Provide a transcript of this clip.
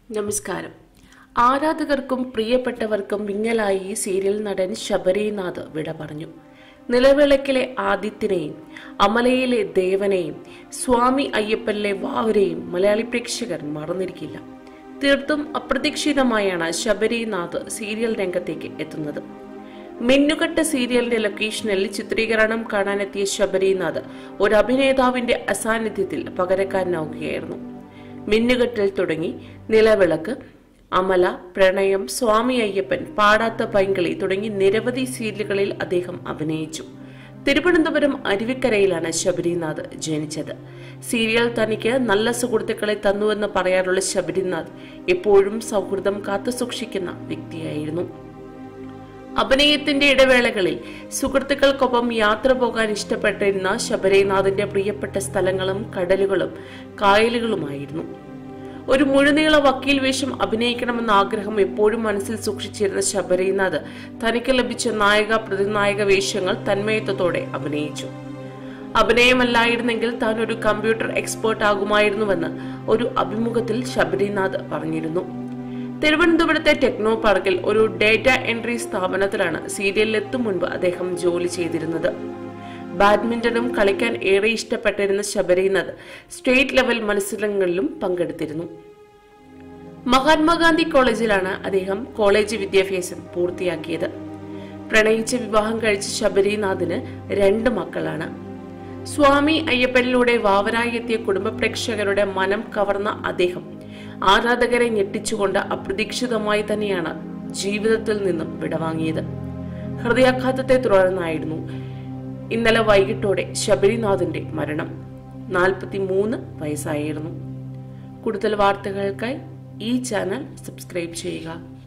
നമസ്കാരം ആരാധകർക്കും പ്രിയപ്പെട്ടവർക്കും വിങ്ങലായി ഈ സീരിയൽ നടൻ ശബരിനാഥ് വിട പറഞ്ഞു നിലവിളക്കിലെ ആദിത്യനെയും അമലയിലെ ദേവനെയും സ്വാമി അയ്യപ്പനിലെ വാവരെയും മലയാളി പ്രേക്ഷകർ മറന്നിരിക്കില്ല തീർത്തും അപ്രതീക്ഷിതമായാണ് ശബരിനാഥ് സീരിയൽ രംഗത്തേക്ക് എത്തുന്നത് മിന്നുകെട്ട സീരിയലിന്റെ ലൊക്കേഷനിൽ ചിത്രീകരണം കാണാനെത്തിയ ശബരിനാഥ് ഒരു അഭിനേതാവിന്റെ അസാന്നിധ്യത്തിൽ പകരക്കാരനാവുകയായിരുന്നു മിന്നുകെട്ടിൽ തുടങ്ങി നിലവിളക്ക് അമല പ്രണയം സ്വാമി അയ്യപ്പൻ പാടാത്ത പൈങ്കളി തുടങ്ങി നിരവധി സീരിയലുകളിൽ അദ്ദേഹം അഭിനയിച്ചു തിരുവനന്തപുരം അരുവിക്കരയിലാണ് ശബരിനാഥ് ജനിച്ചത് സീരിയൽ തനിക്ക് നല്ല സുഹൃത്തുക്കളെ തന്നുവെന്ന് പറയാറുള്ള ശബരിനാഥ് എപ്പോഴും സൗഹൃദം കാത്തുസൂക്ഷിക്കുന്ന വ്യക്തിയായിരുന്നു അഭിനയത്തിന്റെ ഇടവേളകളിൽ സുഹൃത്തുക്കൾക്കൊപ്പം യാത്ര പോകാൻ ഇഷ്ടപ്പെട്ടിരുന്ന ശബരിനാഥിന്റെ പ്രിയപ്പെട്ട സ്ഥലങ്ങളും കടലുകളും കായലുകളുമായിരുന്നു ഒരു മുഴുനീള വക്കീൽ വേഷം അഭിനയിക്കണമെന്ന ആഗ്രഹം എപ്പോഴും മനസ്സിൽ സൂക്ഷിച്ചിരുന്ന ശബരിനാഥ് തനിക്ക് ലഭിച്ച നായക പ്രതിനായക വേഷങ്ങൾ തന്മയത്വത്തോടെ അഭിനയിച്ചു അഭിനയമല്ലായിരുന്നെങ്കിൽ താൻ ഒരു കമ്പ്യൂട്ടർ എക്സ്പേർട്ട് ആകുമായിരുന്നുവെന്ന് ഒരു അഭിമുഖത്തിൽ ശബരിനാഥ് പറഞ്ഞിരുന്നു തിരുവനന്തപുരത്തെ ടെക്നോ പാർക്കിൽ ഒരു ഡേറ്റ എൻട്രി സ്ഥാപനത്തിലാണ് സീരിയലിലെത്തും മുൻപ് അദ്ദേഹം ജോലി ചെയ്തിരുന്നത് ബാഡ്മിന്റണും കളിക്കാൻ ഏറെ ഇഷ്ടപ്പെട്ടിരുന്ന ശബരിനാഥ് സ്റ്റേറ്റ് ലെവൽ മത്സരങ്ങളിലും പങ്കെടുത്തിരുന്നു മഹാത്മാഗാന്ധി കോളേജിലാണ് അദ്ദേഹം കോളേജ് വിദ്യാഭ്യാസം പൂർത്തിയാക്കിയത് പ്രണയിച്ച് വിവാഹം കഴിച്ച ശബരിനാഥിന് രണ്ട് മക്കളാണ് സ്വാമി അയ്യപ്പനിലൂടെ വാവരായി എത്തിയ കുടുംബ പ്രേക്ഷകരുടെ മനം കവർന്ന അദ്ദേഹം ആരാധകരെ ഞെട്ടിച്ചുകൊണ്ട് അപ്രതീക്ഷിതമായി തന്നെയാണ് ജീവിതത്തിൽ നിന്നും വിടവാങ്ങിയത് ഹൃദയാഘാതത്തെ തുടർന്നായിരുന്നു ഇന്നലെ വൈകിട്ടോടെ ശബരിനാഥിന്റെ മരണം നാൽപ്പത്തി മൂന്ന് വയസ്സായിരുന്നു കൂടുതൽ വാർത്തകൾക്കായി ഈ ചാനൽ സബ്സ്ക്രൈബ് ചെയ്യുക